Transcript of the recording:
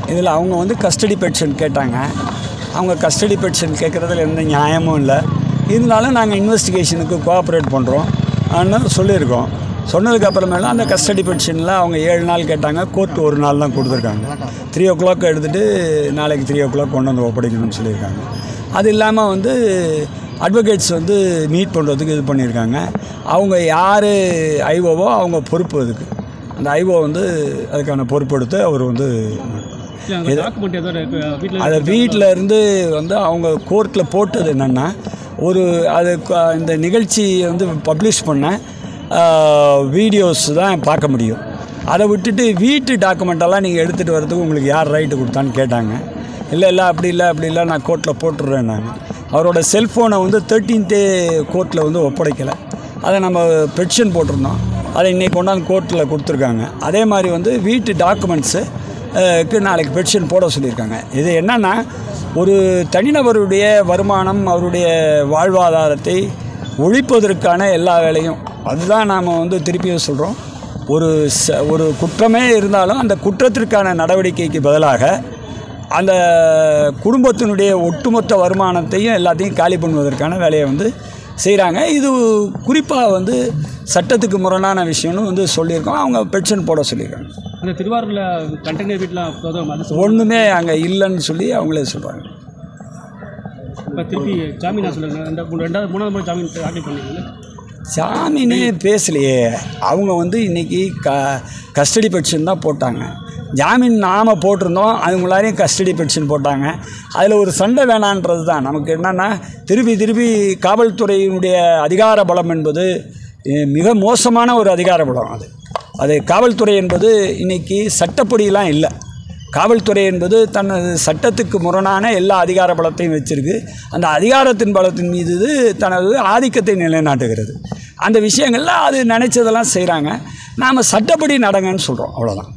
இதில் அவங்க வந்து கஸ்டடி பெட்ஷன் கேட்டாங்க அவங்க கஸ்டடி பெட்ஷன் கேட்குறதுல எந்த நியாயமும் இல்லை இருந்தாலும் நாங்கள் இன்வெஸ்டிகேஷனுக்கு கோஆப்ரேட் பண்ணுறோம் அப்படின்னு சொல்லியிருக்கோம் சொன்னதுக்கு அப்புறமேல அந்த கஸ்டடி பெட்ஷனில் அவங்க ஏழு நாள் கேட்டாங்க கோர்ட் ஒரு நாள் தான் கொடுத்துருக்காங்க த்ரீ ஓ கிளாக் எடுத்துகிட்டு நாளைக்கு த்ரீ ஓ கிளாக் கொண்டு வந்து ஒப்படைக்கணும்னு சொல்லியிருக்காங்க அது இல்லாமல் வந்து அட்வொகேட்ஸ் வந்து மீட் பண்ணுறதுக்கு இது பண்ணியிருக்காங்க அவங்க யார் ஐஓவோ அவங்க பொறுப்பு அதுக்கு அந்த ஐஓ வந்து அதுக்கான பொறுப்பெடுத்து அவர் வந்து டாக்குமெண்ட் ஏதோ வீட்டில் அதை வீட்டில் இருந்து வந்து அவங்க கோர்ட்டில் போட்டது என்னென்னா ஒரு அது க- இந்த நிகழ்ச்சி வந்து பப்ளிஷ் பண்ண வீடியோஸ் தான் பார்க்க முடியும் அதை விட்டுட்டு வீட்டு டாக்குமெண்ட்டெல்லாம் நீங்கள் எடுத்துகிட்டு வரதுக்கு உங்களுக்கு யார் ரைட்டு கொடுத்தான்னு கேட்டாங்க இல்லை இல்லை அப்படி இல்லை அப்படி இல்லை நான் கோர்ட்டில் போட்டுடுறேன் நாங்கள் அவரோட செல்ஃபோனை வந்து தேர்ட்டீன்த்தே கோர்ட்டில் வந்து ஒப்படைக்கலை அதை நம்ம பெட்டிஷன் போட்டிருந்தோம் அதை இன்றைக்கி கொண்டாந்து கோர்ட்டில் கொடுத்துருக்காங்க அதே மாதிரி வந்து வீட்டு டாக்குமெண்ட்ஸு க்கு நாளைக்கு பெட்டிஷன் போட சொல்லியிருக்காங்க இது என்னன்னா ஒரு தனிநபருடைய வருமானம் அவருடைய வாழ்வாதாரத்தை ஒழிப்பதற்கான எல்லா வேலையும் அதுதான் நாம் வந்து திருப்பியும் சொல்கிறோம் ஒரு ச ஒரு குற்றமே இருந்தாலும் அந்த குற்றத்திற்கான நடவடிக்கைக்கு பதிலாக அந்த குடும்பத்தினுடைய ஒட்டுமொத்த வருமானத்தையும் எல்லாத்தையும் காலி பண்ணுவதற்கான வேலையை வந்து செய்கிறாங்க இது குறிப்பாக வந்து சட்டத்துக்கு முரணான விஷயம்னு வந்து சொல்லியிருக்கோம் அவங்க பென்ஷன் போட சொல்லியிருக்காங்க அந்த திருவாரூரில் கண்டெய்னர் வீட்டில் போதும் அது சொல் ஒன்றுமே அங்கே இல்லைன்னு சொல்லி அவங்களே சொல்கிறாங்க இப்போ திருப்பி ஜாமீனா சொல்லுங்க ரெண்டா- மூணு- ரெண்டாவது மூணாவது முறை ஜாமீன் தாக்கல் பண்ணீங்கல்ல ஜாமீனே பேசலையே அவங்க வந்து இன்றைக்கி க கஸ்டடி பென்ஷன் தான் போட்டாங்க ஜாமீன் நாம் போட்டிருந்தோம் அவங்களாரையும் கஸ்டடி பென்ஷன் போட்டாங்க அதில் ஒரு சண்டை வேணான்றது தான் நமக்கு என்னென்னா திருப்பி திருப்பி காவல்துறையினுடைய அதிகார பலம் என்பது அஹ், மிக மோசமான ஒரு அதிகார பலம் அது அது காவல்துறை என்பது இன்றைக்கி சட்டப்படியெலாம் இல்லை காவல்துறை என்பது தனது சட்டத்துக்கு முரணான எல்லா அதிகார பலத்தையும் வச்சிருக்கு அந்த அதிகாரத்தின் பலத்தின் மீது இது தனது ஆதிக்கத்தை நிலைநாட்டுகிறது அந்த விஷயங்கள்ல அது நினைச்சதெல்லாம் செய்கிறாங்க நாம் சட்டப்படி நடங்கன்னு சொல்கிறோம் அவ்வளோதான்